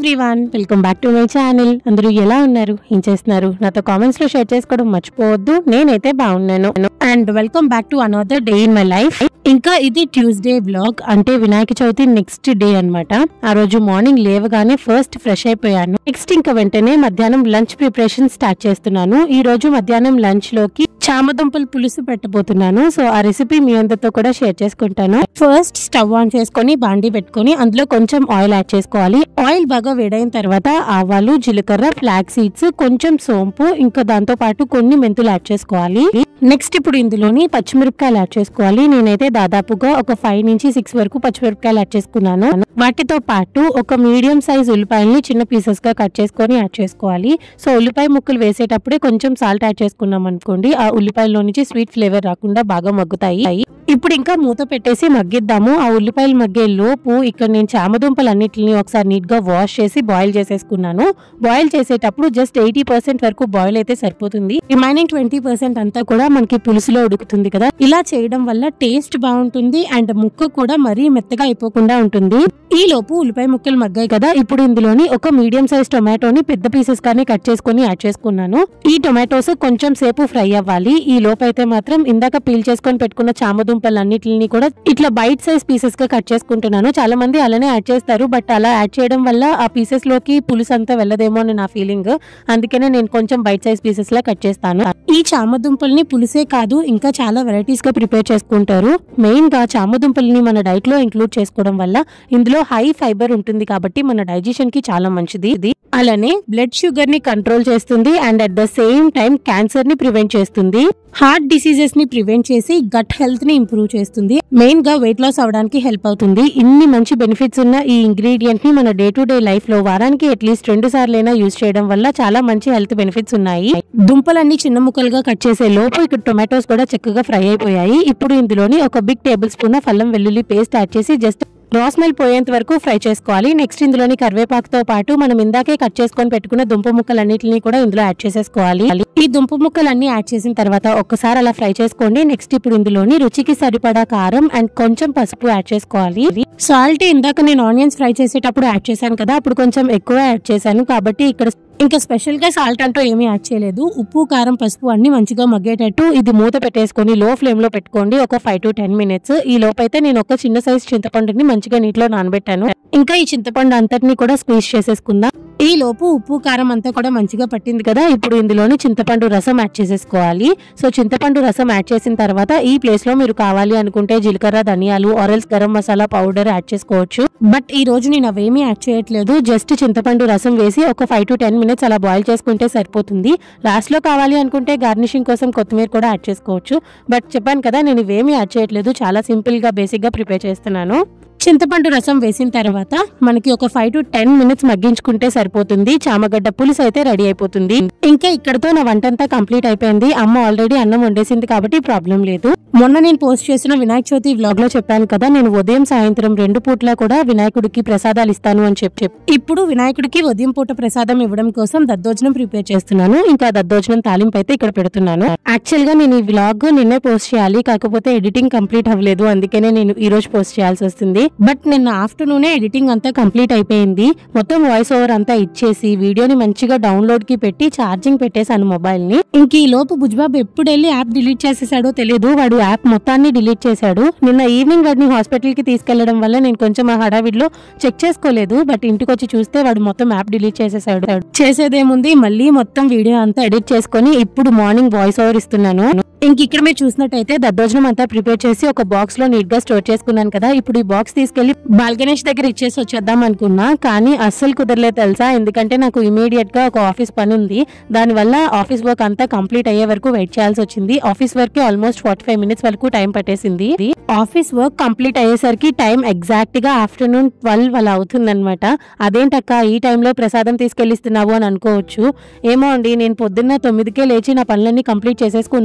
Everyone welcome back to my channel అందరూ ఎలా ఉన్నారు ఏం చేస్తున్నారు నాతో కామెంట్స్ లో షేర్ చేసుకోవడం మర్చిపోవద్దు నేనైతే బాగున్నాను and welcome back to another day in my life ఇంకా ఇది ట్యూస్డే బ్లాగ్ అంటే వినాయక చవితి నెక్స్ట్ డే అన్నమాట ఆ రోజు మార్నింగ్ లేవగానే ఫస్ట్ ఫ్రెష్ అయిపోయాను నెక్స్ట్ ఇంకా వెంటనే మధ్యాహ్నం లంచ్ ప్రిపరేషన్ స్టార్ట్ చేస్తున్నాను ఈ రోజు మధ్యాహ్నం లంచ్ లోకి చామదుంపల పులుసు పెట్టబోతున్నాను సో ఆ రెసిపీ మీ అందరితో కూడా షేర్ చేసుకుంటాను ఫస్ట్ స్టవ్ ఆన్ చేసుకొని బాండి పెట్టుకొని అందులో కొంచెం ఆయిల్ యాడ్ చేసుకోవాలి ఆయిల్ బాగా వేడైన తర్వాత ఆవాలు జీలకర్ర ఫ్లాక్ సీడ్స్ కొంచెం సోంపు ఇంకా దాంతో పాటు కొన్ని మెంతులు యాడ్ చేసుకోవాలి నెక్స్ట్ ఇప్పుడు ఇందులోని పచ్చిమిరపకాయలు యాడ్ చేసుకోవాలి నేనైతే దాదాపుగా ఒక ఫైవ్ నుంచి సిక్స్ వరకు పచ్చిమిరపకాయలు యాడ్ చేసుకున్నాను వాటితో పాటు ఒక మీడియం సైజ్ ఉల్లిపాయల్ని చిన్న పీసెస్ గా కట్ చేసుకొని యాడ్ చేసుకోవాలి సో ఉల్లిపాయ ముక్కలు వేసేటప్పుడే కొంచెం సాల్ట్ యాడ్ చేసుకున్నాం అనుకోండి ఆ ఉల్లిపాయలో నుంచి స్వీట్ ఫ్లేవర్ రాకుండా బాగా మగ్గుతాయి ఇప్పుడు ఇంకా మూత పెట్టేసి మగ్గిద్దాము ఆ ఉల్లిపాయలు మగ్గే లోపు ఇక్కడ నేను చామదుంపలు అన్నిటిని ఒకసారి నీట్ గా వాష్ చేసి బాయిల్ చేసేసుకున్నాను బాయిల్ చేసేటప్పుడు జస్ట్ ఎయిటీ పర్సెంట్ వరకు బాయిల్ అయితే సరిపోతుంది రిమైనింగ్ ట్వంటీ పర్సెంట్ అంతా కూడా మనకి పులుసులో ఉడుకుతుంది కదా ఇలా చేయడం వల్ల టేస్ట్ బాగుంటుంది అండ్ ముక్క కూడా మరీ మెత్తగా అయిపోకుండా ఉంటుంది ఈ లోపు ఉల్లిపాయ ముక్కలు మగ్గాయి కదా ఇప్పుడు ఇందులోని ఒక మీడియం సైజ్ టొమాటోని పెద్ద పీసెస్ గానే కట్ చేసుకొని యాడ్ చేసుకున్నాను ఈ టొమాటోస్ కొంచెం సేపు ఫ్రై అవ్వాలి ఈ లోపు అయితే మాత్రం ఇందాక పీల్ చేసుకొని పెట్టుకున్న చామదుంపలు అన్నిటిని కూడా ఇట్లా బైట్ సైజ్ పీసెస్ గా కట్ చేసుకుంటున్నాను చాలా మంది అలానే యాడ్ చేస్తారు బట్ అలా యాడ్ చేయడం వల్ల ఆ పీసెస్ లోకి పులుసు అంతా వెళ్ళదేమో అని నా ఫీలింగ్ అందుకనే నేను కొంచెం బైట్ సైజ్ పీసెస్ లా కట్ చేస్తాను ఈ చామదుంపల్ని పులుసే కాదు ఇంకా చాలా వెరైటీస్ గా ప్రిపేర్ చేసుకుంటారు మెయిన్ గా చామదుంపల్ని మన డైట్ లో ఇంక్లూడ్ చేసుకోవడం వల్ల ఇందులో హై ఫైబర్ ఉంటుంది కాబట్టి మన డైజెషన్ కి చాలా మంచిది ఇది అలానే బ్లడ్ షుగర్ ని కంట్రోల్ చేస్తుంది and at the same time cancer ని ప్రివెంట్ చేస్తుంది హార్ట్ డిసీజెస్ ని ప్రివెంట్ చేసి గట్ హెల్త్ ని ఇంప్రూవ్ చేస్తుంది మెయిన్ గా వెయిట్ లాస్ అవడానికి హెల్ప్ అవుతుంది ఇన్ని మంచి బెనిఫిట్స్ ఉన్న ఈ ఇంగ్రీడియంట్ ని మన డే టు డే లైఫ్ లో వారానికి అట్లీస్ట్ రెండు సార్లైనా యూజ్ చేయడం వల్ల చాలా మంచి హెల్త్ బెనిఫిట్స్ ఉన్నాయి దుంపలన్నీ చిన్న ముక్కలుగా కట్ చేసే లోపు ఇక్కడ టొమాటోస్ కూడా చక్కగా ఫ్రై అయిపోయాయి ఇప్పుడు ఇందులోని ఒక బిగ్ టేబుల్ స్పూన్ అల్లం వెల్లుల్లి పేస్ట్ యాడ్ చేసి జస్ట్ రా స్మెల్ పోయేంత వరకు ఫ్రై చేసుకోవాలి నెక్స్ట్ ఇందులోని కరివేపాకుతో పాటు మనం ఇందాకే కట్ చేసుకొని పెట్టుకున్న దుంప ముక్కలన్నిటిని కూడా ఇందులో యాడ్ చేసేసుకోవాలి ఈ దుంప ముక్కలన్నీ యాడ్ చేసిన తర్వాత ఒక్కసారి అలా ఫ్రై చేసుకోండి నెక్స్ట్ ఇప్పుడు ఇందులోని రుచికి సరిపడా కారం అండ్ కొంచెం పసుపు యాడ్ చేసుకోవాలి సాల్ట్ ఇందాక నేను ఆనియన్స్ ఫ్రై చేసేటప్పుడు యాడ్ చేశాను కదా అప్పుడు కొంచెం ఎక్కువ యాడ్ చేశాను కాబట్టి ఇక్కడ ఇంకా స్పెషల్ గా సాల్ట్ అంటూ ఏమీ యాడ్ చేయలేదు ఉప్పు కారం పసుపు అన్ని మంచిగా మగ్గేటట్టు ఇది మూత పెట్టేసుకొని లో ఫ్లేమ్ లో పెట్టుకోండి ఒక ఫైవ్ టు టెన్ మినిట్స్ ఈ లోపైతే నేను ఒక చిన్న సైజ్ చింతపండుని మంచిగా నీటిలో నానబెట్టాను ఇంకా ఈ చింతపండు అంతటిని కూడా స్క్వీజ్ చేసేసుకుందాం ఈ లోపు ఉప్పు కారం అంతా కూడా మంచిగా పట్టింది కదా ఇప్పుడు ఇందులోని చింతపండు రసం యాడ్ చేసేసుకోవాలి సో చింతపండు రసం యాడ్ చేసిన తర్వాత ఈ ప్లేస్ లో మీరు కావాలి అనుకుంటే జీలకర్ర ధనియాలు ఆరెల్స్ గరం మసాలా పౌడర్ యాడ్ చేసుకోవచ్చు బట్ ఈ రోజు నేను అవేమీ యాడ్ చేయట్లేదు జస్ట్ చింతపండు రసం వేసి ఒక ఫైవ్ టు టెన్ మినిట్స్ అలా బాయిల్ చేసుకుంటే సరిపోతుంది లాస్ట్ లో కావాలి అనుకుంటే గార్నిషింగ్ కోసం కొత్తిమీర కూడా యాడ్ చేసుకోవచ్చు బట్ చెప్పాను కదా నేను ఇవేమీ యాడ్ చేయట్లేదు చాలా సింపుల్ గా బేసిక్ గా ప్రిపేర్ చేస్తున్నాను చింతపండు రసం వేసిన తర్వాత మనకి ఒక ఫైవ్ టు టెన్ మినిట్స్ మగ్గించుకుంటే సరిపోతుంది చామగడ్డ పులుసు అయితే రెడీ అయిపోతుంది ఇంకా ఇక్కడతో నా వంట అంతా కంప్లీట్ అయిపోయింది అమ్మ ఆల్రెడీ అన్నం వండేసింది కాబట్టి ప్రాబ్లం లేదు మొన్న నేను పోస్ట్ చేసిన వినాయక చవితి వ్లాగ్ లో చెప్పాను కదా నేను ఉదయం సాయంత్రం రెండు పూట్ల కూడా వినాయకుడికి ప్రసాదాలు ఇస్తాను అని చెప్పి చెప్పి ఇప్పుడు వినాయకుడికి ఉదయం పూట ప్రసాదం ఇవ్వడం కోసం దద్దోజనం ప్రిపేర్ చేస్తున్నాను ఇంకా దద్దోజనం తాలింపు అయితే ఇక్కడ పెడుతున్నాను యాక్చువల్ గా నేను ఈ వ్లాగ్ నిన్నే పోస్ట్ చేయాలి కాకపోతే ఎడిటింగ్ కంప్లీట్ అవ్వలేదు అందుకనే నేను ఈ రోజు పోస్ట్ చేయాల్సి వస్తుంది బట్ నిన్న ఆఫ్టర్నూనే ఎడిటింగ్ అంతా కంప్లీట్ అయిపోయింది మొత్తం వాయిస్ ఓవర్ అంతా ఇచ్చేసి వీడియోని మంచిగా డౌన్లోడ్ కి పెట్టి ఛార్జింగ్ పెట్టేశాను మొబైల్ ని ఇంక ఈ లోపు బుజ్బాబు ఎప్పుడు వెళ్ళి యాప్ డిలీట్ చేసేసాడో తెలియదు వాడు యాప్ మొత్తాన్ని డిలీట్ చేశాడు నిన్న ఈవినింగ్ వాడిని హాస్పిటల్ కి తీసుకెళ్లడం వల్ల నేను కొంచెం ఆ హడావిడిలో చెక్ చేసుకోలేదు బట్ ఇంటికి వచ్చి చూస్తే వాడు మొత్తం యాప్ డిలీట్ చేసేసాడు చేసేదేముంది మళ్ళీ మొత్తం వీడియో అంతా ఎడిట్ చేసుకొని ఇప్పుడు మార్నింగ్ వాయిస్ ఓవర్ ఇస్తున్నాను ఇంక ఇక్కడ మీరు చూసినట్టయితే దద్దోజనం అంతా ప్రిపేర్ చేసి ఒక బాక్స్ లో నీట్ గా స్టోర్ చేసుకున్నాను కదా ఇప్పుడు ఈ బాక్స్ తీసుకెళ్లి బాల్గణేష్ దగ్గర ఇచ్చేసి వచ్చేద్దాం అనుకున్నా కానీ అస్సలు కుదరలేదు తెలుసా ఎందుకంటే నాకు ఇమీడియట్ గా ఒక ఆఫీస్ పని ఉంది దానివల్ల ఆఫీస్ వర్క్ అంతా కంప్లీట్ అయ్యే వరకు వెయిట్ చేయాల్సి వచ్చింది office work almost forty five minutes వరకు టైం పట్టేసింది ఆఫీస్ వర్క్ కంప్లీట్ అయ్యేసరికి టైం ఎగ్జాక్ట్ గా ఆఫ్టర్నూన్ ట్వెల్వ్ అలా అవుతుందన్నమాట అదేంటక్క ఈ టైంలో ప్రసాదం తీసుకెళ్ళిస్తున్నావు అని అనుకోవచ్చు ఏమో అండి నేను పొద్దున్న తొమ్మిదికే లేచి నా పనులన్నీ కంప్లీట్ చేసేసుకున్నాను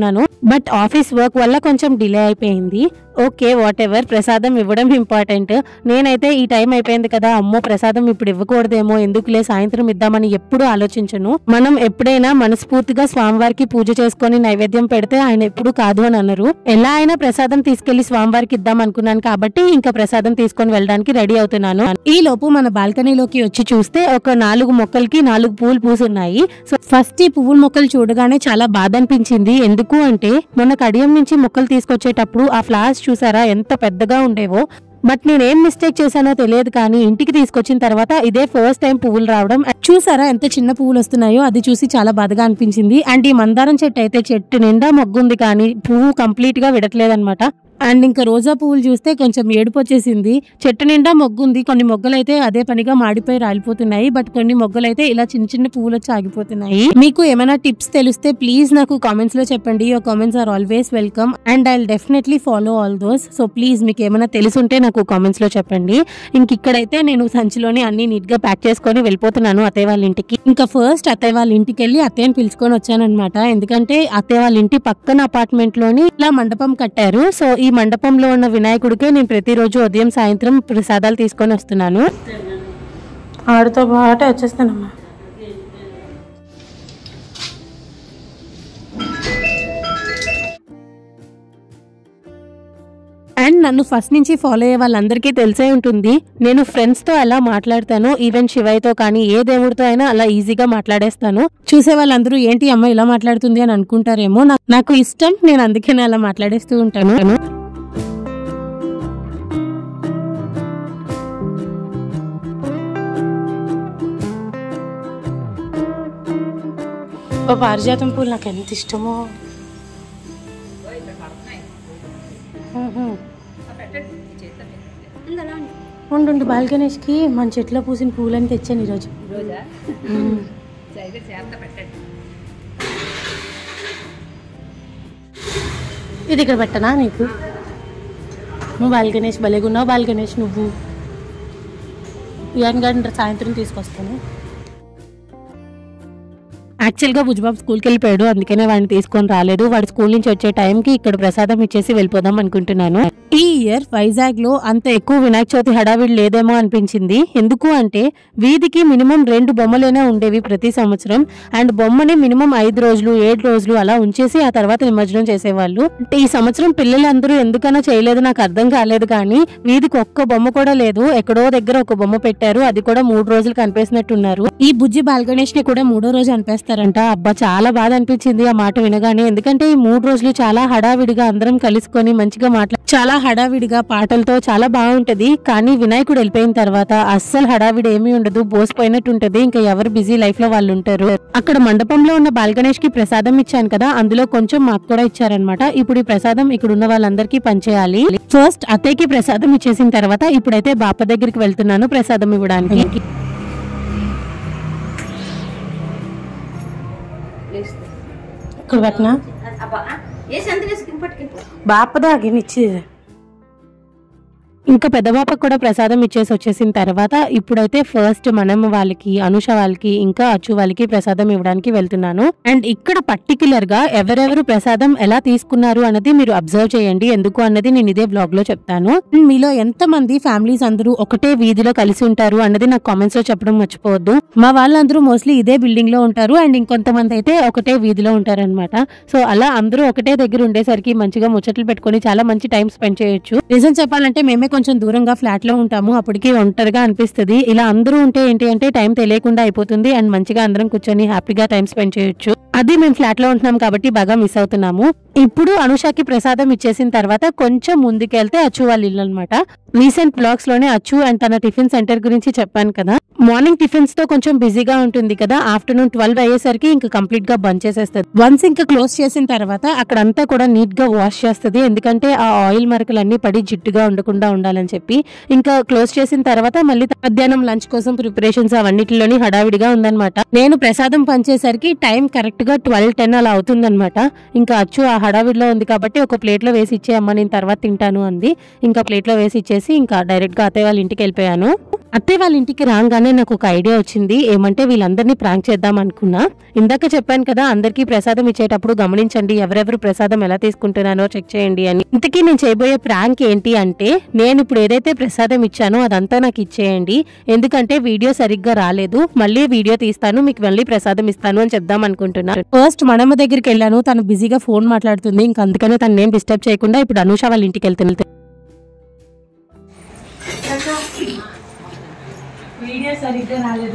బట్ ఆఫీస్ వర్క్ వల్ల కొంచెం డిలే అయిపోయింది ఓకే వాట్ ఎవర్ ప్రసాదం ఇవ్వడం ఇంపార్టెంట్ నేనైతే ఈ టైం అయిపోయింది కదా అమ్మో ప్రసాదం ఇప్పుడు ఇవ్వకూడదేమో ఎందుకులే సాయంత్రం ఇద్దామని ఎప్పుడు ఆలోచించను మనం ఎప్పుడైనా మనస్ఫూర్తిగా స్వామివారికి పూజ చేసుకొని నైవేద్యం పెడితే ఆయన ఎప్పుడు కాదు అని అన్నారు ఎలా అయినా ప్రసాదం తీసుకెళ్లి స్వామివారికి ఇద్దాం అనుకున్నాను కాబట్టి ఇంకా ప్రసాదం తీసుకొని వెళ్ళడానికి రెడీ అవుతున్నాను ఈ లోపు మన బాల్కనీలోకి వచ్చి చూస్తే ఒక నాలుగు మొక్కలకి నాలుగు పూలు పూసున్నాయి సో ఫస్ట్ ఈ పువ్వుల మొక్కలు చూడగానే చాలా బాధ అనిపించింది ఎందుకు అంటే మొన్న కడియం నుంచి మొక్కలు తీసుకొచ్చేటప్పుడు ఆ ఫ్లవర్స్ చూసారా ఎంత పెద్దగా ఉండేవో బట్ నేను ఏం మిస్టేక్ చేశానో తెలియదు కానీ ఇంటికి తీసుకొచ్చిన తర్వాత ఇదే ఫస్ట్ టైం పువ్వులు రావడం చూసారా ఎంత చిన్న పువ్వులు వస్తున్నాయో అది చూసి చాలా బాధగా అనిపించింది అండ్ ఈ మందారం చెట్టు అయితే చెట్టు నిండా మొగ్గుంది కానీ పువ్వు కంప్లీట్ గా విడట్లేదన్నమాట అండ్ ఇంకా రోజా పువ్వులు చూస్తే కొంచెం ఏడుపు వచ్చేసింది చెట్టు నిండా మొగ్గుంది కొన్ని మొగ్గలు అయితే అదే పనిగా మాడిపోయి రాలిపోతున్నాయి బట్ కొన్ని మొగ్గలు అయితే ఇలా చిన్న చిన్న పువ్వులు వచ్చి ఆగిపోతున్నాయి మీకు ఏమైనా టిప్స్ తెలిస్తే ప్లీజ్ నాకు కామెంట్స్ లో చెప్పండి your comments are always welcome and I definitely follow all those so please మీకు ఏమైనా తెలుసుంటే నాకు కామెంట్స్ లో చెప్పండి ఇంక ఇక్కడైతే నేను సంచిలోని అన్ని నీట్ గా ప్యాక్ చేసుకొని వెళ్ళిపోతున్నాను అత్తయ్య వాళ్ళ ఇంటికి ఇంకా ఫస్ట్ అత్తయ్య వాళ్ళ ఇంటికి వెళ్ళి అత్తయ్యని పిలుచుకొని వచ్చానన్నమాట ఎందుకంటే అత్తయ్య వాళ్ళ ఇంటి పక్కన అపార్ట్మెంట్ లోని ఇలా మండపం కట్టారు సో ఈ మండపంలో ఉన్న వినాయకుడికే నేను ప్రతిరోజు ఉదయం సాయంత్రం ప్రసాదాలు తీసుకొని వస్తున్నాను ఆడితో పాటే వచ్చేస్తానమ్మా అండ్ నన్ను ఫస్ట్ నుంచి ఫాలో అయ్యే వాళ్ళందరికీ తెలిసే ఉంటుంది నేను ఫ్రెండ్స్ తో ఎలా మాట్లాడతాను ఈవెన్ శివయ్యతో కానీ ఏ దేవుడితో అయినా అలా ఈజీగా మాట్లాడేస్తాను చూసే వాళ్ళందరూ ఏంటి అమ్మ ఇలా మాట్లాడుతుంది అని అనుకుంటారేమో నా- నాకు ఇష్టం నేను అందుకనే అలా మాట్లాడేస్తూ ఉంటాను ఓ పారిజాతం పూలు నాకు ఎంత ఇష్టమో మ్మ్. ఉండు ఉండు బాల్కనీస్కి మన చెట్లో పూసిన పూలని తెచ్చాను ఈరోజు మ్మ్. ఇది ఇక్కడ పెట్టనా నీకు నువ్వు బాల్గణేష్ భలేగున్నావు బాల్గణేష్ నువ్వు ఇవన్నీ గంట సాయంత్రం తీసుకొస్తాను యాక్చువల్గా బుజ్బాబు స్కూల్కి వెళ్ళిపోయాడు అందుకనే వాడిని తీసుకొని రాలేదు వాడు స్కూల్ నుంచి వచ్చే టైంకి ఇక్కడ ప్రసాదం ఇచ్చేసి వెళ్ళిపోదాం అనుకుంటున్నాను ఈ ఇయర్ వైజాగ్ లో అంత ఎక్కువ వినాయక చవితి హడావిడి లేదేమో అనిపించింది ఎందుకు అంటే వీధికి మినిమం రెండు బొమ్మలైనా ఉండేవి ప్రతి సంవత్సరం అండ్ బొమ్మని మినిమం ఐదు రోజులు ఏడు రోజులు అలా ఉంచేసి ఆ తర్వాత నిమజ్జనం చేసేవాళ్ళు అంటే ఈ సంవత్సరం పిల్లలందరూ ఎందుకనో చేయలేదు నాకు అర్థం కాలేదు కానీ వీధికి ఒక్క బొమ్మ కూడా లేదు ఎక్కడో దగ్గర ఒక బొమ్మ పెట్టారు అది కూడా మూడు రోజులు కనిపేసినట్టున్నారు ఈ బుజ్జి బాల్గణేష్ ని కూడా మూడో రోజు అనిపేస్తారంట అబ్బా చాలా బాధ అనిపించింది ఆ మాట వినగానే ఎందుకంటే ఈ మూడు రోజులు చాలా హడావిడిగా అందరం కలుసుకొని మంచిగా మాట్లా చాలా హడావిడిగా పాటలతో చాలా బాగుంటది కానీ వినాయకుడు వెళ్ళిపోయిన తర్వాత అస్సలు హడావిడి ఏమీ ఉండదు బోసిపోయినట్టు ఉంటది ఇంకా ఎవరు బిజీ లైఫ్ లో వాళ్ళు ఉంటారు అక్కడ మండపంలో ఉన్న బాల్గణేష్ కి ప్రసాదం ఇచ్చాను కదా అందులో కొంచెం మాకు కూడా ఇచ్చారనమాట ఇప్పుడు ఈ ప్రసాదం ఇక్కడ ఉన్న వాళ్ళందరికీ పంచేయాలి ఫస్ట్ అత్తయ్యకి ప్రసాదం ఇచ్చేసిన తర్వాత ఇప్పుడైతే బాప దగ్గరికి వెళ్తున్నాను ప్రసాదం ఇవ్వడానికి ఇక్కడ పెట్టినా ఏ సంతకేసుకుని పట్టుకెళ్ళి బాపదా గినిచ్చి ఇంకా పెద్ద బాపకు కూడా ప్రసాదం ఇచ్చేసి వచ్చేసిన తర్వాత ఇప్పుడైతే ఫస్ట్ మనం వాళ్ళకి అనుష వాళ్ళకి ఇంకా అచ్చు వాళ్ళకి ప్రసాదం ఇవ్వడానికి వెళ్తున్నాను అండ్ ఇక్కడ పర్టికులర్ గా ఎవరెవరు ప్రసాదం ఎలా తీసుకున్నారు అన్నది మీరు అబ్జర్వ్ చేయండి ఎందుకు అన్నది నేను ఇదే బ్లాగ్ లో చెప్తాను And మీలో ఎంత మంది ఫ్యామిలీస్ అందరూ ఒకటే వీధిలో కలిసి ఉంటారు అన్నది నాకు కామెంట్స్ లో చెప్పడం మర్చిపోవద్దు మా వాళ్ళందరూ మోస్ట్లీ ఇదే బిల్డింగ్ లో ఉంటారు అండ్ ఇంకొంతమంది అయితే ఒకటే వీధిలో ఉంటారు అనమాట సో అలా అందరూ ఒకటే దగ్గర ఉండేసరికి మంచిగా ముచ్చట్లు పెట్టుకొని చాలా మంచి టైం స్పెండ్ చేయొచ్చు నిజం చెప్పాలంటే మేమే కొంచెం దూరంగా ఫ్లాట్ లో ఉంటాము అప్పటికి ఒంటరిగా అనిపిస్తుంది ఇలా అందరూ ఉంటే ఏంటి అంటే టైం తెలియకుండా అయిపోతుంది అండ్ మంచిగా అందరం కూర్చొని హ్యాపీగా టైం స్పెండ్ చేయొచ్చు అది మేము ఫ్లాట్ లో ఉంటున్నాం కాబట్టి బాగా మిస్ అవుతున్నాము ఇప్పుడు అనుషకి ప్రసాదం ఇచ్చేసిన తర్వాత కొంచెం ముందుకెళ్తే అచ్చు వాళ్ళ ఇల్లు అనమాట రీసెంట్ బ్లాగ్స్ లోనే అచ్చు అండ్ తన టిఫిన్ సెంటర్ గురించి చెప్పాను కదా మార్నింగ్ టిఫిన్స్ తో కొంచెం బిజీగా ఉంటుంది కదా ఆఫ్టర్నూన్ ట్వెల్వ్ అయ్యేసరికి ఇంకా కంప్లీట్ గా బంద్ చేసేస్తుంది వన్స్ ఇంకా క్లోజ్ చేసిన తర్వాత అక్కడంతా కూడా నీట్ గా వాష్ చేస్తుంది ఎందుకంటే ఆ ఆయిల్ మరకలన్నీ పడి జిడ్డుగా ఉండకుండా ఉండాలని చెప్పి ఇంకా క్లోజ్ చేసిన తర్వాత మళ్ళీ మధ్యాహ్నం లంచ్ కోసం ప్రిపరేషన్స్ అవన్నిటిలోని హడావిడిగా ఉందన్నమాట నేను ప్రసాదం పంచేసరికి టైం కరెక్ట్ కరెక్ట్ గా ట్వెల్వ్ టెన్ అలా అవుతుందన్నమాట ఇంకా అచ్చు ఆ హడావిడిలో ఉంది కాబట్టి ఒక ప్లేట్ లో వేసి ఇచ్చేయమ్మ నేను తర్వాత తింటాను అంది ఇంకా ప్లేట్ లో వేసి ఇచ్చేసి ఇంకా డైరెక్ట్ గా అత్తయ్య వాళ్ళ ఇంటికి వెళ్ళిపోయాను అత్తయ్య వాళ్ళ ఇంటికి రాగానే నాకు ఒక ఐడియా వచ్చింది ఏమంటే వీళ్ళందరినీ ప్రాంక్ చేద్దాం అనుకున్నా ఇందాక చెప్పాను కదా అందరికీ ప్రసాదం ఇచ్చేటప్పుడు గమనించండి ఎవరెవరు ప్రసాదం ఎలా తీసుకుంటున్నానో చెక్ చేయండి అని ఇంతకీ నేను చేయబోయే ప్రాంక్ ఏంటి అంటే నేను ఇప్పుడు ఏదైతే ప్రసాదం ఇచ్చానో అదంతా నాకు ఇచ్చేయండి ఎందుకంటే వీడియో సరిగ్గా రాలేదు మళ్ళీ వీడియో తీస్తాను మీకు మళ్ళీ ప్రసాదం ఇస్తాను అని చెప్దాం అనుకుంటున్నా ఫస్ట్ మనమ్మ దగ్గరికి వెళ్ళాను తను బిజీగా ఫోన్ మాట్లాడుతుంది ఇంకా అందుకనే తను నేను డిస్టర్బ్ చేయకుండా ఇప్పుడు అనూష వాళ్ళ ఇంటికి వెళ్తుంది వీడియో సరిగ్గా రాలేదు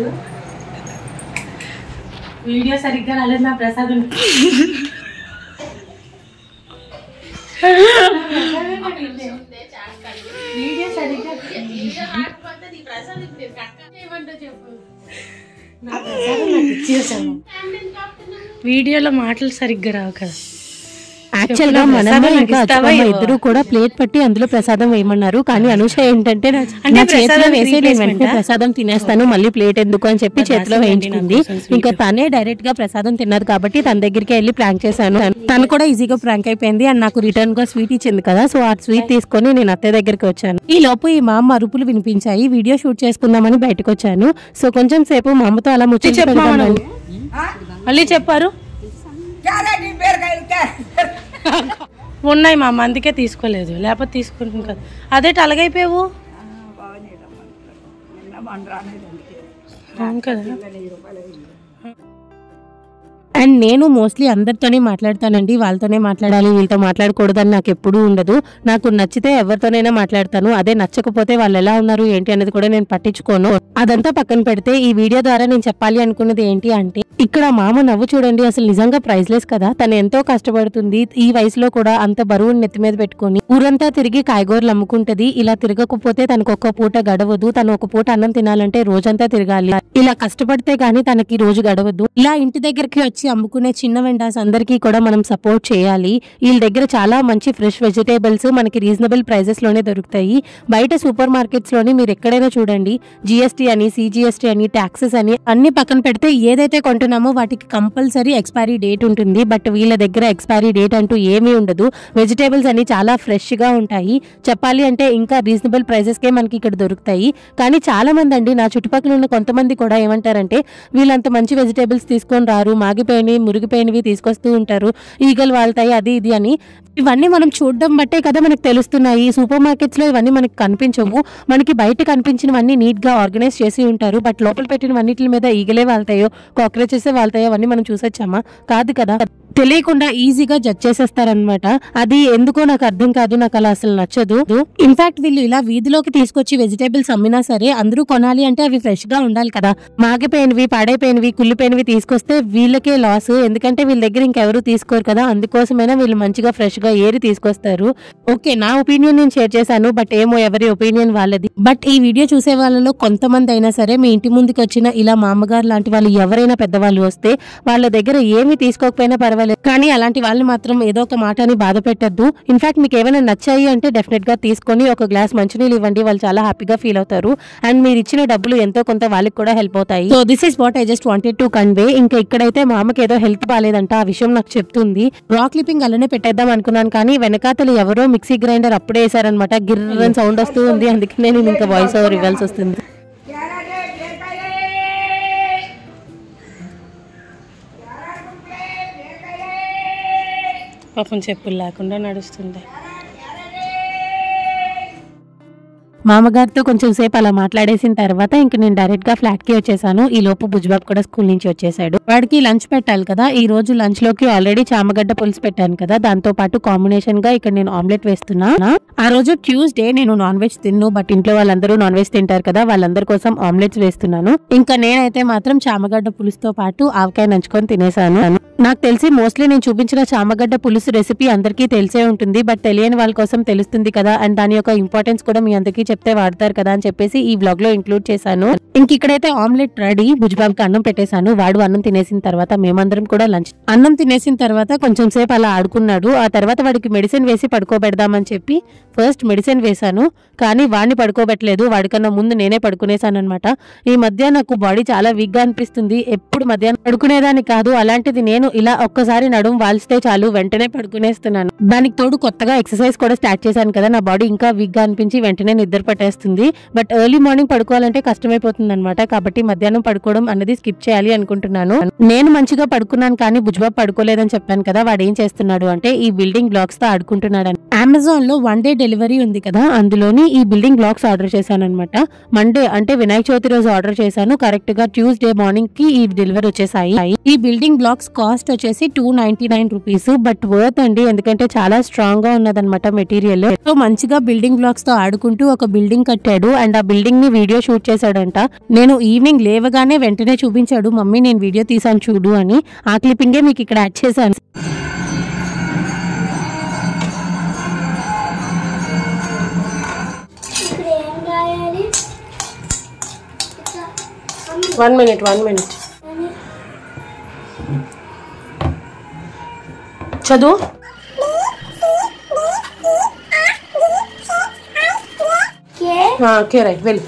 వీడియో సరిగ్గా రాలేదు నా ప్రసాదం వీడియో సరిగ్గా నా ప్రసాదం నాకు ఇచ్చేసాము వీడియోలో మాటలు సరిగ్గా రావు కదా యాక్చువల్ గా మనమ్మ ఇంకా అచ్చమ్మ ఇద్దరు కూడా ప్లేట్ పట్టి అందులో ప్రసాదం వేయమన్నారు కానీ అనుష ఏంటంటే నా- నా చేతిలో వేసి నేను వెంటనే ప్రసాదం తినేస్తాను మళ్ళీ ప్లేట్ ఎందుకు అని చెప్పి చేతిలో వేయించుకుంది ఇంకా తనే డైరెక్ట్ గా ప్రసాదం తిన్నది కాబట్టి తన దగ్గరికి వెళ్ళి ప్రాంక్ చేశాను తను కూడా ఈజీగా ప్రాంక్ అయిపోయింది అండ్ నాకు రిటర్న్ గా స్వీట్ ఇచ్చింది కదా సో ఆ స్వీట్ తీసుకొని నేను అత్తయ్య దగ్గరికి వచ్చాను ఈ లోపు ఈ మా అమ్మ అరుపులు వినిపించాయి వీడియో షూట్ చేసుకుందామని బయటకు వచ్చాను సో కొంచెం సేపు మా అమ్మతో అలా ముచ్చట పెడదామని మళ్ళీ చెప్పారు ఉన్నాయి మా అమ్మ అందుకే తీసుకోలేదు లేకపోతే తీసుకుంటుంది కదా అదే అలగైపోయావు అవును కదా అండ్ నేను మోస్ట్లీ అందరితోనే మాట్లాడతానండి వాళ్ళతోనే మాట్లాడాలి వీళ్ళతో మాట్లాడకూడదని నాకు ఎప్పుడూ ఉండదు నాకు నచ్చితే ఎవరితోనైనా మాట్లాడతాను అదే నచ్చకపోతే వాళ్ళు ఎలా ఉన్నారు ఏంటి అనేది కూడా నేను పట్టించుకోను అదంతా పక్కన పెడితే ఈ వీడియో ద్వారా నేను చెప్పాలి అనుకున్నది ఏంటి అంటే ఇక్కడ మామ నవ్వు చూడండి అసలు నిజంగా ప్రైజ్లెస్ కదా తను ఎంతో కష్టపడుతుంది ఈ వయసులో కూడా అంత బరువుని నెత్తి మీద పెట్టుకొని ఊరంతా తిరిగి కాయగూరలు అమ్ముకుంటది ఇలా తిరగకపోతే తనకు ఒక పూట గడవదు తను ఒక పూట అన్నం తినాలంటే రోజంతా తిరగాలి ఇలా కష్టపడితే గానీ తనకి రోజు గడవద్దు ఇలా ఇంటి దగ్గరికి వచ్చి అమ్ముకునే చిన్న వెండాస్ అందరికీ కూడా మనం సపోర్ట్ చేయాలి వీళ్ళ దగ్గర చాలా మంచి ఫ్రెష్ వెజిటేబుల్స్ మనకి రీజనబుల్ ప్రైజెస్ లోనే దొరుకుతాయి బయట సూపర్ మార్కెట్స్ లోని మీరు ఎక్కడైనా చూడండి జిఎస్టీ అని సిజిఎస్టీ అని ట్యాక్సెస్ అని అన్ని పక్కన పెడితే ఏదైతే కొంటున్నామో వాటికి కంపల్సరీ ఎక్స్పైరీ డేట్ ఉంటుంది బట్ వీళ్ళ దగ్గర ఎక్స్పైరీ డేట్ అంటూ ఏమీ ఉండదు వెజిటేబుల్స్ అన్ని చాలా ఫ్రెష్ గా ఉంటాయి చెప్పాలి అంటే ఇంకా రీజనబుల్ ప్రైసెస్ కే మనకి ఇక్కడ దొరుకుతాయి కానీ చాలా మంది అండి నా చుట్టుపక్కల ఉన్న కొంతమంది కూడా ఏమంటారంటే వీళ్ళంత మంచి వెజిటేబుల్స్ తీసుకొని రారు మాగిపోయినవి మురిగిపోయినవి తీసుకొస్తూ ఉంటారు ఈగలు వాళ్తాయి అది ఇది అని ఇవన్నీ మనం చూడడం బట్టే కదా మనకు తెలుస్తున్నాయి సూపర్ మార్కెట్స్ లో ఇవన్నీ మనకి కనిపించవు మనకి బయట కనిపించినవన్నీ నీట్ గా ఆర్గనైజ్ చేసి ఉంటారు బట్ లోపల పెట్టినవన్నిటి మీద ఈగలే వాళ్తాయో కాక్రోచెస్ వాళ్తాయో అవన్నీ మనం చూసొచ్చామా కాదు కదా తెలియకుండా ఈజీగా జడ్జ్ చేసేస్తారనమాట అది ఎందుకో నాకు అర్థం కాదు నాకు అలా అసలు నచ్చదు ఇన్ఫాక్ట్ వీళ్ళు ఇలా వీధిలోకి తీసుకొచ్చి వెజిటేబుల్స్ అమ్మినా సరే అందరూ కొనాలి అంటే అవి ఫ్రెష్ గా ఉండాలి కదా మాగిపోయినవి పాడైపోయినవి కుళ్ళిపోయినవి తీసుకొస్తే వీళ్ళకే లాస్ ఎందుకంటే వీళ్ళ దగ్గర ఇంకెవరు తీసుకోరు కదా అందుకోసమైనా వీళ్ళు మంచిగా ఫ్రెష్ గా ఏరి తీసుకొస్తారు ఓకే నా ఒపీనియన్ నేను షేర్ చేశాను బట్ ఏమో ఎవరి ఒపీనియన్ వాళ్ళది బట్ ఈ వీడియో చూసే వాళ్ళలో కొంతమంది అయినా సరే మీ ఇంటి ముందుకు వచ్చిన ఇలా మా అమ్మగారు లాంటి వాళ్ళు ఎవరైనా పెద్దవాళ్ళు వస్తే వాళ్ళ దగ్గర ఏమి తీసుకోకపోయినా పర్వాలేదు కానీ అలాంటి వాళ్ళని మాత్రం ఏదో ఒక మాట అని బాధ పెట్టద్దు ఇన్ఫాక్ట్ మీకు ఏమైనా నచ్చాయి అంటే డెఫినెట్ గా తీసుకొని ఒక గ్లాస్ మంచినీళ్ళు ఇవ్వండి వాళ్ళు చాలా హ్యాపీగా ఫీల్ అవుతారు అండ్ మీరు ఇచ్చిన డబ్బులు ఎంతో కొంత వాళ్ళకి కూడా హెల్ప్ అవుతాయి so this is what I just wanted to convey ఇంకా ఇక్కడైతే మా అమ్మకి ఏదో హెల్త్ బాగాలేదంట ఆ విషయం నాకు చెప్తుంది రా క్లిప్పింగ్ అలానే పెట్టేద్దాం అనుకున్నాను కానీ వెనకాతలు ఎవరో మిక్సీ గ్రైండర్ అప్పుడే వేసారనమాట గిర్రని సౌండ్ వస్తూ ఉంది అందుకే నేను ఇంకా వాయిస్ ఓవర్ ఇవ్వాల్సి వస్తుంది పాపం చెప్పులు లేకుండా నడుస్తుంది మామగారితో కొంచెం సేపు అలా మాట్లాడేసిన తర్వాత ఇంక నేను డైరెక్ట్ గా ఫ్లాట్ కి వచ్చేసాను ఈ లోపు బుజ్బాబ్ కూడా స్కూల్ నుంచి వచ్చేసాడు వాడికి లంచ్ పెట్టాలి కదా ఈ రోజు లంచ్ లోకి ఆల్రెడీ చామగడ్డ పులుసు పెట్టాను కదా దాంతో పాటు కాంబినేషన్ గా ఇక్కడ నేను ఆమ్లెట్ వేస్తున్నా ఆ రోజు ట్యూస్డే నేను నాన్ వెజ్ తిన్ను బట్ ఇంట్లో వాళ్ళందరూ నాన్ వెజ్ తింటారు కదా వాళ్ళందరి కోసం ఆమ్లెట్స్ వేస్తున్నాను ఇంకా నేనైతే మాత్రం చామగడ్డ పులుసుతో పాటు ఆవకాయ నంచుకొని తినేసాను నాకు తెలిసి మోస్ట్లీ నేను చూపించిన చామగడ్డ పులుసు రెసిపీ అందరికీ తెలిసే ఉంటుంది బట్ తెలియని వాళ్ళ కోసం తెలుస్తుంది కదా అండ్ దాని యొక్క ఇంపార్టెన్స్ కూడా మీ అందరికీ చెప్తే వాడతారు కదా అని చెప్పేసి ఈ బ్లాగ్ లో ఇంక్లూడ్ చేశాను ఇంక ఇక్కడైతే ఆమ్లెట్ రెడీ భుజ్బాబ్కి అన్నం పెట్టేశాను వాడు అన్నం తినేసిన తర్వాత మేమందరం కూడా లంచ్ అన్నం తినేసిన తర్వాత కొంచెం సేపు అలా ఆడుకున్నాడు ఆ తర్వాత వాడికి మెడిసిన్ వేసి పడుకోబెడదామని చెప్పి ఫస్ట్ మెడిసిన్ వేశాను కానీ వాడిని పడుకోబెట్టలేదు వాడికన్నా ముందు నేనే పడుకునేసాను అనమాట ఈ మధ్య నాకు బాడీ చాలా వీక్ గా అనిపిస్తుంది ఎప్పుడు మధ్యాహ్నం పడుకునేదాన్ని కాదు అలాంటిది నేను నేను ఇలా ఒక్కసారి నడుము వాల్స్తే చాలు వెంటనే పడుకునేస్తున్నాను దానికి తోడు కొత్తగా ఎక్సర్సైజ్ కూడా స్టార్ట్ చేశాను కదా నా బాడీ ఇంకా వీక్ గా అనిపించి వెంటనే నిద్ర పట్టేస్తుంది బట్ ఎర్లీ మార్నింగ్ పడుకోవాలంటే కష్టమైపోతుంది అనమాట కాబట్టి మధ్యాహ్నం పడుకోవడం అన్నది స్కిప్ చేయాలి అనుకుంటున్నాను నేను మంచిగా పడుకున్నాను కానీ భుజ్బాబు పడుకోలేదని చెప్పాను కదా వాడు ఏం చేస్తున్నాడు అంటే ఈ బిల్డింగ్ బ్లాక్స్ తో ఆడుకుంటున్నాడు అమెజాన్ లో వన్ డే డెలివరీ ఉంది కదా అందులోని ఈ బిల్డింగ్ బ్లాక్స్ ఆర్డర్ చేశాను అనమాట మండే అంటే వినాయక చవితి రోజు ఆర్డర్ చేశాను కరెక్ట్ గా ట్యూస్డే మార్నింగ్ కి ఈ డెలివరీ వచ్చేసాయి ఈ బిల్డింగ్ బ్లాక్స్ కాస్ట్ వచ్చేసి two ninety nine rupees but worth అండి ఎందుకంటే చాలా స్ట్రాంగ్ గా ఉన్నదన్నమాట మెటీరియల్ సో మంచిగా బిల్డింగ్ బ్లాక్స్ తో ఆడుకుంటూ ఒక బిల్డింగ్ కట్టాడు అండ్ ఆ బిల్డింగ్ ని వీడియో షూట్ చేశాడంట నేను ఈవినింగ్ లేవగానే వెంటనే చూపించాడు మమ్మీ నేను వీడియో తీసాను చూడు అని ఆ క్లిప్పింగే మీకు ఇక్కడ యాడ్ చేశాను ఇప్పుడు ఏం రాయాలి ఇట్లా mummy one minute one minute అని చదువు కే ఓకే రైట్ వెళ్ళి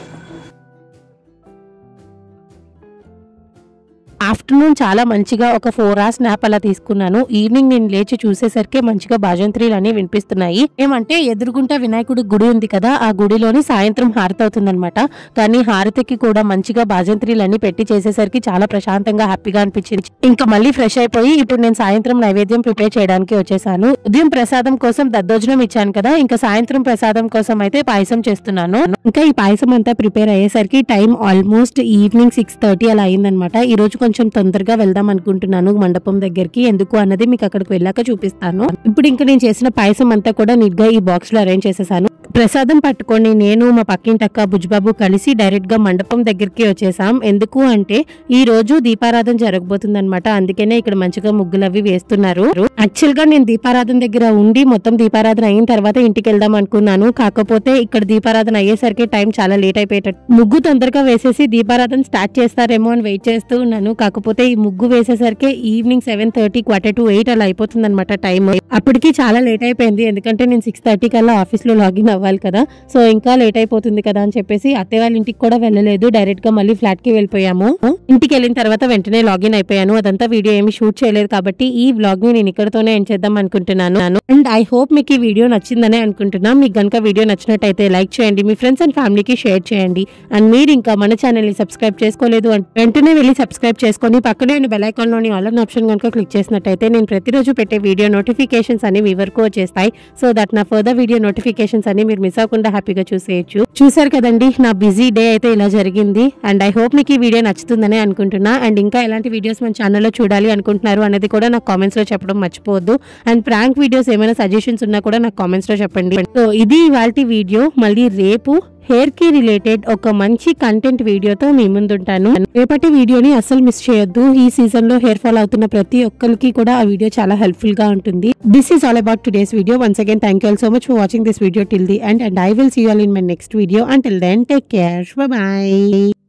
ఆఫ్టర్నూన్ చాలా మంచిగా ఒక ఫోర్ అవర్స్ నాప్ అలా తీసుకున్నాను ఈవినింగ్ నేను లేచి చూసేసరికి మంచిగా భజంత్రీలు అని వినిపిస్తున్నాయి ఏమంటే ఎదురుగుంట వినాయకుడి గుడి ఉంది కదా ఆ గుడిలోని సాయంత్రం హారతి అవుతుందన్నమాట కానీ హారతికి కూడా మంచిగా భజంత్రీలు అన్ని పెట్టి చేసేసరికి చాలా ప్రశాంతంగా హ్యాపీగా అనిపించింది ఇంకా మళ్ళీ ఫ్రెష్ అయిపోయి ఇప్పుడు నేను సాయంత్రం నైవేద్యం ప్రిపేర్ చేయడానికి వచ్చేసాను ఉదయం ప్రసాదం కోసం దద్దోజనం ఇచ్చాను కదా ఇంకా సాయంత్రం ప్రసాదం కోసం అయితే పాయసం చేస్తున్నాను ఇంకా ఈ పాయసం అంతా ప్రిపేర్ అయ్యేసరికి time almost evening six thirty అలా అయిందనమాట ఈ రోజు కొంచెం తొందరగా వెళ్దాం అనుకుంటున్నాను మండపం దగ్గరికి ఎందుకు అన్నది మీకు అక్కడికి వెళ్ళాక చూపిస్తాను ఇప్పుడు ఇంకా నేను చేసిన పాయసం అంతా కూడా నీట్ గా ఈ బాక్స్ లో అరేంజ్ చేసేసాను ప్రసాదం పట్టుకొని నేను మా పక్కింటక్క బుజ్బాబు కలిసి డైరెక్ట్ గా మండపం దగ్గరికి వచ్చేసాం ఎందుకు అంటే ఈ రోజు దీపారాధన జరగబోతుంది అనమాట అందుకనే ఇక్కడ మంచిగా ముగ్గులు అవి వేస్తున్నారు యాక్చువల్ గా నేను దీపారాధన దగ్గర ఉండి మొత్తం దీపారాధన అయిన తర్వాత ఇంటికి వెళ్దాం అనుకున్నాను కాకపోతే ఇక్కడ దీపారాధన అయ్యేసరికి టైం చాలా లేట్ అయిపోయేటట్టు ముగ్గు తొందరగా వేసేసి దీపారాధన స్టార్ట్ చేస్తారేమో అని వెయిట్ చేస్తూ ఉన్నాను కాకపోతే ఈ ముగ్గు వేసేసరికి evening seven thirty quarter to eight అలా అయిపోతుంది అనమాట టైం అప్పటికి చాలా లేట్ అయిపోయింది ఎందుకంటే నేను సిక్స్ థర్టీ కల్లా ఆఫీస్ లో లాగిన్ అవ్వాలి కదా సో ఇంకా లేట్ అయిపోతుంది కదా అని చెప్పేసి అత్తయ్య వాళ్ళ ఇంటికి కూడా వెళ్ళలేదు డైరెక్ట్ గా మళ్ళీ ఫ్లాట్ కి వెళ్ళిపోయాము ఇంటికి వెళ్ళిన తర్వాత వెంటనే లాగిన్ అయిపోయాను అదంతా వీడియో ఏమి షూట్ చేయలేదు కాబట్టి ఈ వ్లాగ్ ని నేను ఇక్కడతోనే ఎండ్ చేద్దాం అనుకుంటున్నాను అండ్ ఐ హోప్ మీకు ఈ వీడియో నచ్చిందనే అనుకుంటున్నా మీకు గనుక వీడియో నచ్చినట్టయితే లైక్ చేయండి మీ ఫ్రెండ్స్ అండ్ ఫ్యామిలీకి షేర్ చేయండి అండ్ మీరు ఇంకా మన ఛానల్ ని సబ్స్క్రైబ్ చేసుకోలేదు అంటే వెంటనే వెళ్ళి సబ్స్క్రైబ్ చేసుకొని పక్కనే ఉన్న బెల్ ఐకాన్ లోని ఆల్ ఆప్షన్ కనుక క్లిక్ చేసినట్టయితే నేను ప్రతిరోజు పెట్టే వీడియో నోటిఫికేషన్స్ అన్ని మీ వరకు వచ్చేస్తాయి సో దట్ నా ఫర్దర్ వీడియో నోటిఫికేషన్స్ అన్ని మీరు మిస్ అవ్వకుండా హ్యాపీగా చూసేయచ్చు చూసారు కదండి నా బిజీ డే అయితే ఇలా జరిగింది అండ్ ఐ హోప్ మీకు ఈ వీడియో నచ్చుతుందని అనుకుంటున్నా అండ్ ఇంకా ఎలాంటి వీడియోస్ మన ఛానల్లో చూడాలి అనుకుంటున్నారు అనేది కూడా నాకు కామెంట్స్ లో చెప్పడం మర్చిపోవద్దు అండ్ ప్రాంక్ వీడియోస్ ఏమైనా సజెషన్స్ ఉన్నా కూడా నాకు కామెంట్స్ లో చెప్పండి సో ఇది ఇవాళ వీడియో మళ్ళీ రేపు హెయిర్ కి రిలేటెడ్ ఒక మంచి కంటెంట్ వీడియోతో మీ ముందుంటాను రేపటి వీడియోని అస్సలు మిస్ చేయొద్దు ఈ సీజన్ లో హెయిర్ ఫాల్ అవుతున్న ప్రతి ఒక్కరికి కూడా ఆ వీడియో చాలా హెల్ప్ఫుల్ గా ఉంటుంది this is all about today's video once again thank you all so much for watching this video till the and and I will see all in my next video until then take care by